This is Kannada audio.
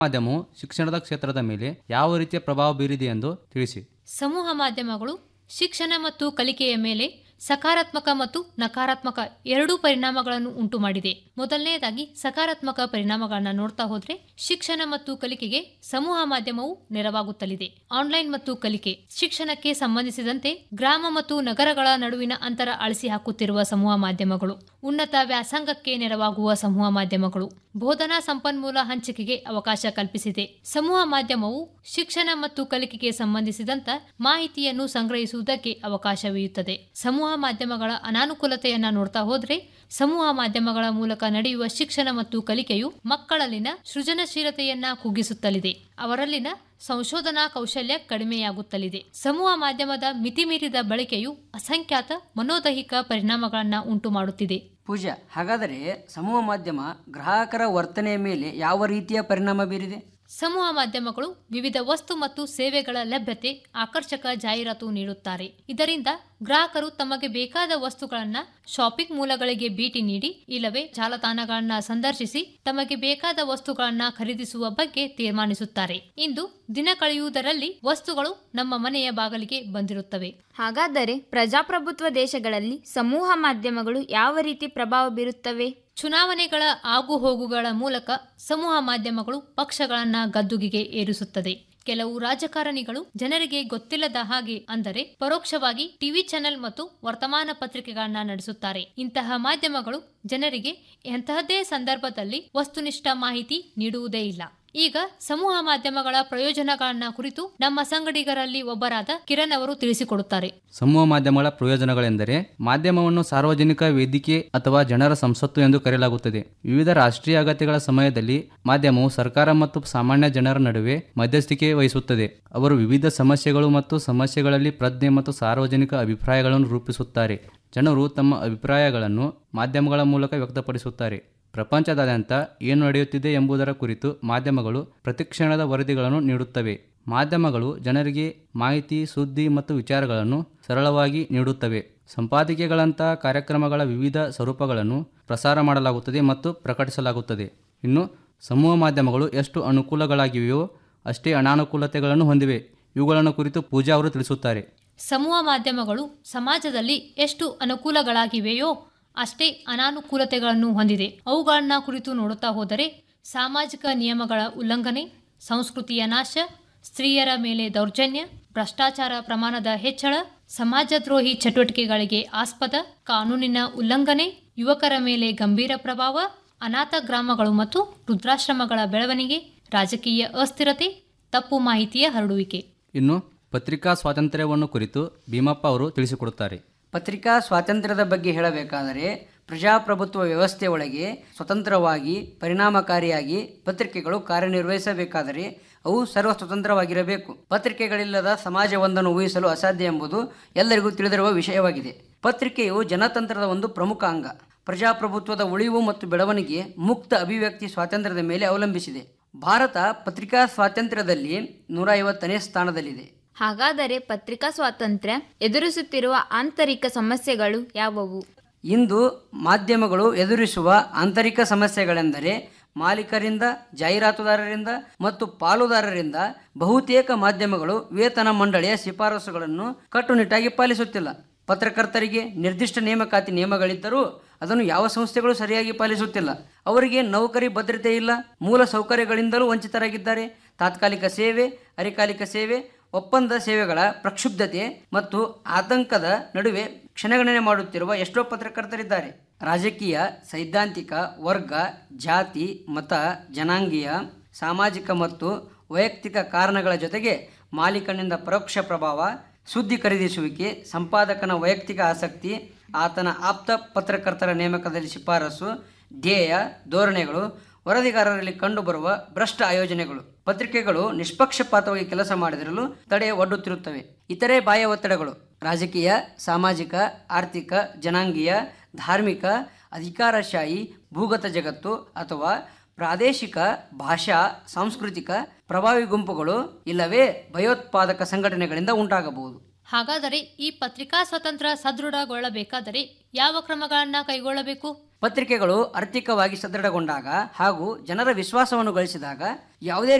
ಮಾಧ್ಯಮವು ಶಿಕ್ಷಣದ ಕ್ಷೇತ್ರದ ಮೇಲೆ ಯಾವ ರೀತಿಯ ಪ್ರಭಾವ ಬೀರಿದೆ ಎಂದು ತಿಳಿಸಿ ಸಮೂಹ ಮಾಧ್ಯಮಗಳು ಶಿಕ್ಷಣ ಮತ್ತು ಕಲಿಕೆಯ ಮೇಲೆ ಸಕಾರಾತ್ಮಕ ಮತ್ತು ನಕಾರಾತ್ಮಕ ಎರಡೂ ಪರಿಣಾಮಗಳನ್ನು ಉಂಟು ಮಾಡಿದೆ ಮೊದಲನೆಯದಾಗಿ ಸಕಾರಾತ್ಮಕ ಪರಿಣಾಮಗಳನ್ನ ನೋಡ್ತಾ ಹೋದ್ರೆ ಶಿಕ್ಷಣ ಮತ್ತು ಕಲಿಕೆಗೆ ಸಮೂಹ ಮಾಧ್ಯಮವು ನೆರವಾಗುತ್ತಲಿದೆ ಆನ್ಲೈನ್ ಮತ್ತು ಕಲಿಕೆ ಶಿಕ್ಷಣಕ್ಕೆ ಸಂಬಂಧಿಸಿದಂತೆ ಗ್ರಾಮ ಮತ್ತು ನಗರಗಳ ನಡುವಿನ ಅಂತರ ಅಳಿಸಿ ಹಾಕುತ್ತಿರುವ ಸಮೂಹ ಮಾಧ್ಯಮಗಳು ಉನ್ನತ ವ್ಯಾಸಂಗಕ್ಕೆ ನೆರವಾಗುವ ಸಮೂಹ ಮಾಧ್ಯಮಗಳು ಬೋಧನಾ ಸಂಪನ್ಮೂಲ ಹಂಚಿಕೆಗೆ ಅವಕಾಶ ಕಲ್ಪಿಸಿದೆ ಸಮೂಹ ಮಾಧ್ಯಮವು ಶಿಕ್ಷಣ ಮತ್ತು ಕಲಿಕೆಗೆ ಸಂಬಂಧಿಸಿದಂತ ಮಾಹಿತಿಯನ್ನು ಸಂಗ್ರಹಿಸುವುದಕ್ಕೆ ಅವಕಾಶವಿರುತ್ತದೆ ಸಮೂಹ ಮಾಧ್ಯಮಗಳ ಅನಾನುಕೂಲತೆಯನ್ನ ನೋಡ್ತಾ ಹೋದ್ರೆ ಸಮೂಹ ಮಾಧ್ಯಮಗಳ ಮೂಲಕ ನಡೆಯುವ ಶಿಕ್ಷಣ ಮತ್ತು ಕಲಿಕೆಯು ಮಕ್ಕಳಲ್ಲಿನ ಸೃಜನಶೀಲತೆಯನ್ನ ಕುಗ್ಗಿಸುತ್ತಲಿದೆ ಅವರಲ್ಲಿನ ಸಂಶೋಧನಾ ಕೌಶಲ್ಯ ಕಡಿಮೆಯಾಗುತ್ತಲಿದೆ ಸಮೂಹ ಮಾಧ್ಯಮದ ಮಿತಿಮೀರಿದ ಬಳಕೆಯು ಅಸಂಖ್ಯಾತ ಮನೋದೈಹಿಕ ಪರಿಣಾಮಗಳನ್ನ ಉಂಟು ಮಾಡುತ್ತಿದೆ ಪೂಜಾ ಹಾಗಾದರೆ ಸಮೂಹ ಮಾಧ್ಯಮ ಗ್ರಾಹಕರ ವರ್ತನೆಯ ಮೇಲೆ ಯಾವ ರೀತಿಯ ಪರಿಣಾಮ ಬೀರಿದೆ ಸಮೂಹ ಮಾಧ್ಯಮಗಳು ವಿವಿಧ ವಸ್ತು ಮತ್ತು ಸೇವೆಗಳ ಲಭ್ಯತೆ ಆಕರ್ಷಕ ಜಾಹೀರಾತು ನೀಡುತ್ತಾರೆ ಇದರಿಂದ ಗ್ರಾಹಕರು ತಮಗೆ ಬೇಕಾದ ವಸ್ತುಗಳನ್ನ ಶಾಪಿಂಗ್ ಮೂಲಗಳಿಗೆ ಭೇಟಿ ನೀಡಿ ಇಲ್ಲವೇ ಜಾಲತಾಣಗಳನ್ನ ಸಂದರ್ಶಿಸಿ ತಮಗೆ ಬೇಕಾದ ವಸ್ತುಗಳನ್ನ ಖರೀದಿಸುವ ಬಗ್ಗೆ ತೀರ್ಮಾನಿಸುತ್ತಾರೆ ಇಂದು ದಿನ ಕಳೆಯುವುದರಲ್ಲಿ ವಸ್ತುಗಳು ನಮ್ಮ ಮನೆಯ ಬಾಗಿಲಿಗೆ ಬಂದಿರುತ್ತವೆ ಹಾಗಾದರೆ ಪ್ರಜಾಪ್ರಭುತ್ವ ದೇಶಗಳಲ್ಲಿ ಸಮೂಹ ಮಾಧ್ಯಮಗಳು ಯಾವ ರೀತಿ ಪ್ರಭಾವ ಬೀರುತ್ತವೆ ಚುನಾವಣೆಗಳ ಆಗುಹೋಗುಗಳ ಮೂಲಕ ಸಮೂಹ ಮಾಧ್ಯಮಗಳು ಪಕ್ಷಗಳನ್ನ ಗದ್ದುಗೆಗೆ ಏರಿಸುತ್ತದೆ ಕೆಲವು ರಾಜಕಾರಣಿಗಳು ಜನರಿಗೆ ಗೊತ್ತಿಲ್ಲದ ಹಾಗೆ ಅಂದರೆ ಪರೋಕ್ಷವಾಗಿ ಟಿವಿ ಚಾನೆಲ್ ಮತ್ತು ವರ್ತಮಾನ ಪತ್ರಿಕೆಗಳನ್ನ ನಡೆಸುತ್ತಾರೆ ಇಂತಹ ಮಾಧ್ಯಮಗಳು ಜನರಿಗೆ ಎಂತಹದ್ದೇ ಸಂದರ್ಭದಲ್ಲಿ ವಸ್ತುನಿಷ್ಠ ಮಾಹಿತಿ ನೀಡುವುದೇ ಇಲ್ಲ ಈಗ ಸಮೂಹ ಮಾಧ್ಯಮಗಳ ಪ್ರಯೋಜನಗಳನ್ನ ಕುರಿತು ನಮ್ಮ ಸಂಗಡಿಗರಲ್ಲಿ ಒಬ್ಬರಾದ ಕಿರಣ್ ಅವರು ತಿಳಿಸಿಕೊಡುತ್ತಾರೆ ಸಮೂಹ ಮಾಧ್ಯಮಗಳ ಪ್ರಯೋಜನಗಳೆಂದರೆ ಮಾಧ್ಯಮವನ್ನು ಸಾರ್ವಜನಿಕ ವೇದಿಕೆ ಅಥವಾ ಜನರ ಸಂಸತ್ತು ಎಂದು ಕರೆಯಲಾಗುತ್ತದೆ ವಿವಿಧ ರಾಷ್ಟ್ರೀಯ ಅಗತ್ಯಗಳ ಸಮಯದಲ್ಲಿ ಮಾಧ್ಯಮವು ಸರ್ಕಾರ ಮತ್ತು ಸಾಮಾನ್ಯ ಜನರ ನಡುವೆ ಮಧ್ಯಸ್ಥಿಕೆ ವಹಿಸುತ್ತದೆ ಅವರು ವಿವಿಧ ಸಮಸ್ಯೆಗಳು ಮತ್ತು ಸಮಸ್ಯೆಗಳಲ್ಲಿ ಪ್ರಜ್ಞೆ ಮತ್ತು ಸಾರ್ವಜನಿಕ ಅಭಿಪ್ರಾಯಗಳನ್ನು ರೂಪಿಸುತ್ತಾರೆ ಜನರು ತಮ್ಮ ಅಭಿಪ್ರಾಯಗಳನ್ನು ಮಾಧ್ಯಮಗಳ ಮೂಲಕ ವ್ಯಕ್ತಪಡಿಸುತ್ತಾರೆ ಪ್ರಪಂಚದಾದ್ಯಂತ ಏನು ನಡೆಯುತ್ತಿದೆ ಎಂಬುದರ ಕುರಿತು ಮಾಧ್ಯಮಗಳು ಪ್ರತಿಕ್ಷಣದ ವರದಿಗಳನ್ನು ನೀಡುತ್ತವೆ ಮಾಧ್ಯಮಗಳು ಜನರಿಗೆ ಮಾಹಿತಿ ಸುದ್ದಿ ಮತ್ತು ವಿಚಾರಗಳನ್ನು ಸರಳವಾಗಿ ನೀಡುತ್ತವೆ ಸಂಪಾದಕೀಯಗಳಂತಹ ಕಾರ್ಯಕ್ರಮಗಳ ವಿವಿಧ ಸ್ವರೂಪಗಳನ್ನು ಪ್ರಸಾರ ಮಾಡಲಾಗುತ್ತದೆ ಮತ್ತು ಪ್ರಕಟಿಸಲಾಗುತ್ತದೆ ಇನ್ನು ಸಮೂಹ ಮಾಧ್ಯಮಗಳು ಎಷ್ಟು ಅನುಕೂಲಗಳಾಗಿವೆಯೋ ಅಷ್ಟೇ ಅನಾನುಕೂಲತೆಗಳನ್ನು ಹೊಂದಿವೆ ಇವುಗಳನ್ನು ಕುರಿತು ಪೂಜಾ ಅವರು ತಿಳಿಸುತ್ತಾರೆ ಸಮೂಹ ಮಾಧ್ಯಮಗಳು ಸಮಾಜದಲ್ಲಿ ಎಷ್ಟು ಅನುಕೂಲಗಳಾಗಿವೆಯೋ ಅಷ್ಟೇ ಅನಾನುಕೂಲತೆಗಳನ್ನು ಹೊಂದಿದೆ ಅವುಗಳನ್ನ ಕುರಿತು ನೋಡುತ್ತಾ ಹೋದರೆ ಸಾಮಾಜಿಕ ನಿಯಮಗಳ ಉಲ್ಲಂಘನೆ ಸಂಸ್ಕೃತಿಯ ನಾಶ ಸ್ತ್ರೀಯರ ಮೇಲೆ ದೌರ್ಜನ್ಯ ಭ್ರಷ್ಟಾಚಾರ ಪ್ರಮಾಣದ ಹೆಚ್ಚಳ ಸಮಾಜದ್ರೋಹಿ ಚಟುವಟಿಕೆಗಳಿಗೆ ಆಸ್ಪದ ಕಾನೂನಿನ ಉಲ್ಲಂಘನೆ ಯುವಕರ ಮೇಲೆ ಗಂಭೀರ ಪ್ರಭಾವ ಅನಾಥ ಗ್ರಾಮಗಳು ಮತ್ತು ವೃದ್ಧಾಶ್ರಮಗಳ ಬೆಳವಣಿಗೆ ರಾಜಕೀಯ ಅಸ್ಥಿರತೆ ತಪ್ಪು ಮಾಹಿತಿಯ ಹರಡುವಿಕೆ ಇನ್ನು ಪತ್ರಿಕಾ ಸ್ವಾತಂತ್ರ್ಯವನ್ನು ಕುರಿತು ಭೀಮಪ್ಪ ಅವರು ತಿಳಿಸಿಕೊಡುತ್ತಾರೆ ಪತ್ರಿಕಾ ಸ್ವಾತಂತ್ರ್ಯದ ಬಗ್ಗೆ ಹೇಳಬೇಕಾದರೆ ಪ್ರಜಾಪ್ರಭುತ್ವ ವ್ಯವಸ್ಥೆ ಒಳಗೆ ಸ್ವತಂತ್ರವಾಗಿ ಪರಿಣಾಮಕಾರಿಯಾಗಿ ಪತ್ರಿಕೆಗಳು ಕಾರ್ಯನಿರ್ವಹಿಸಬೇಕಾದರೆ ಅವು ಸರ್ವ ಸ್ವತಂತ್ರವಾಗಿರಬೇಕು ಪತ್ರಿಕೆಗಳಿಲ್ಲದ ಸಮಾಜವೊಂದನ್ನು ಊಹಿಸಲು ಅಸಾಧ್ಯ ಎಂಬುದು ಎಲ್ಲರಿಗೂ ತಿಳಿದಿರುವ ವಿಷಯವಾಗಿದೆ ಪತ್ರಿಕೆಯು ಜನತಂತ್ರದ ಒಂದು ಪ್ರಮುಖ ಅಂಗ ಪ್ರಜಾಪ್ರಭುತ್ವದ ಉಳಿವು ಮತ್ತು ಬೆಳವಣಿಗೆ ಮುಕ್ತ ಅಭಿವ್ಯಕ್ತಿ ಸ್ವಾತಂತ್ರ್ಯದ ಮೇಲೆ ಅವಲಂಬಿಸಿದೆ ಭಾರತ ಪತ್ರಿಕಾ ಸ್ವಾತಂತ್ರ್ಯದಲ್ಲಿ ನೂರ ಐವತ್ತನೇ ಸ್ಥಾನದಲ್ಲಿದೆ ಹಾಗಾದರೆ ಪತ್ರಿಕಾ ಸ್ವಾತಂತ್ರ್ಯ ಎದುರಿಸುತ್ತಿರುವ ಆಂತರಿಕ ಸಮಸ್ಯೆಗಳು ಯಾವುವು ಇಂದು ಮಾಧ್ಯಮಗಳು ಎದುರಿಸುವ ಆಂತರಿಕ ಸಮಸ್ಯೆಗಳೆಂದರೆ ಮಾಲೀಕರಿಂದ ಜಾಹೀರಾತುದಾರರಿಂದ ಮತ್ತು ಪಾಲುದಾರರಿಂದ ಬಹುತೇಕ ಮಾಧ್ಯಮಗಳು ವೇತನ ಮಂಡಳಿಯ ಶಿಫಾರಸುಗಳನ್ನು ಕಟ್ಟುನಿಟ್ಟಾಗಿ ಪಾಲಿಸುತ್ತಿಲ್ಲ ಪತ್ರಕರ್ತರಿಗೆ ನಿರ್ದಿಷ್ಟ ನೇಮಕಾತಿ ನಿಯಮಗಳಿದ್ದರೂ ಅದನ್ನು ಯಾವ ಸಂಸ್ಥೆಗಳು ಸರಿಯಾಗಿ ಪಾಲಿಸುತ್ತಿಲ್ಲ ಅವರಿಗೆ ನೌಕರಿ ಭದ್ರತೆ ಇಲ್ಲ ಮೂಲ ಸೌಕರ್ಯಗಳಿಂದಲೂ ವಂಚಿತರಾಗಿದ್ದಾರೆ ತಾತ್ಕಾಲಿಕ ಸೇವೆ ಅರೆಕಾಲಿಕ ಸೇವೆ ಒಪ್ಪಂದ ಸೇವೆಗಳ ಪ್ರಕ್ಷುಬ್ಧತೆ ಮತ್ತು ಆತಂಕದ ನಡುವೆ ಕ್ಷಣಗಣನೆ ಮಾಡುತ್ತಿರುವ ಎಷ್ಟೋ ಪತ್ರಕರ್ತರಿದ್ದಾರೆ ರಾಜಕೀಯ ಸೈದ್ಧಾಂತಿಕ ವರ್ಗ ಜಾತಿ ಮತ ಜನಾಂಗೀಯ ಸಾಮಾಜಿಕ ಮತ್ತು ವೈಯಕ್ತಿಕ ಕಾರಣಗಳ ಜೊತೆಗೆ ಮಾಲೀಕನಿಂದ ಪರೋಕ್ಷ ಪ್ರಭಾವ ಸುದ್ದಿ ಖರೀದಿಸುವಿಕೆ ಸಂಪಾದಕನ ವೈಯಕ್ತಿಕ ಆಸಕ್ತಿ ಆತನ ಆಪ್ತ ಪತ್ರಕರ್ತರ ನೇಮಕದಲ್ಲಿ ಶಿಫಾರಸು ಧ್ಯೇಯ ಧೋರಣೆಗಳು ವರದಿಗಾರರಲ್ಲಿ ಕಂಡುಬರುವ ಭ್ರಷ್ಟ ಆಯೋಜನೆಗಳು ಪತ್ರಿಕೆಗಳು ನಿಷ್ಪಕ್ಷಪಾತವಾಗಿ ಕೆಲಸ ಮಾಡಿದಿರಲು ತಡೆ ಒಡ್ಡುತ್ತಿರುತ್ತವೆ ಇತರೆ ಬಾಹ್ಯ ಒತ್ತಡಗಳು ರಾಜಕೀಯ ಸಾಮಾಜಿಕ ಆರ್ಥಿಕ ಜನಾಂಗೀಯ ಧಾರ್ಮಿಕ ಅಧಿಕಾರಶಾಹಿ ಭೂಗತ ಜಗತ್ತು ಅಥವಾ ಪ್ರಾದೇಶಿಕ ಭಾಷಾ ಸಾಂಸ್ಕೃತಿಕ ಪ್ರಭಾವಿ ಗುಂಪುಗಳು ಇಲ್ಲವೇ ಭಯೋತ್ಪಾದಕ ಸಂಘಟನೆಗಳಿಂದ ಉಂಟಾಗಬಹುದು ಹಾಗಾದರೆ ಈ ಪತ್ರಿಕಾ ಸ್ವಾತಂತ್ರ್ಯ ಸದೃಢಗೊಳ್ಳಬೇಕಾದರೆ ಯಾವ ಕ್ರಮಗಳನ್ನ ಕೈಗೊಳ್ಳಬೇಕು ಪತ್ರಿಕೆಗಳು ಆರ್ಥಿಕವಾಗಿ ಸದೃಢಗೊಂಡಾಗ ಹಾಗೂ ಜನರ ವಿಶ್ವಾಸವನ್ನು ಗಳಿಸಿದಾಗ ಯಾವುದೇ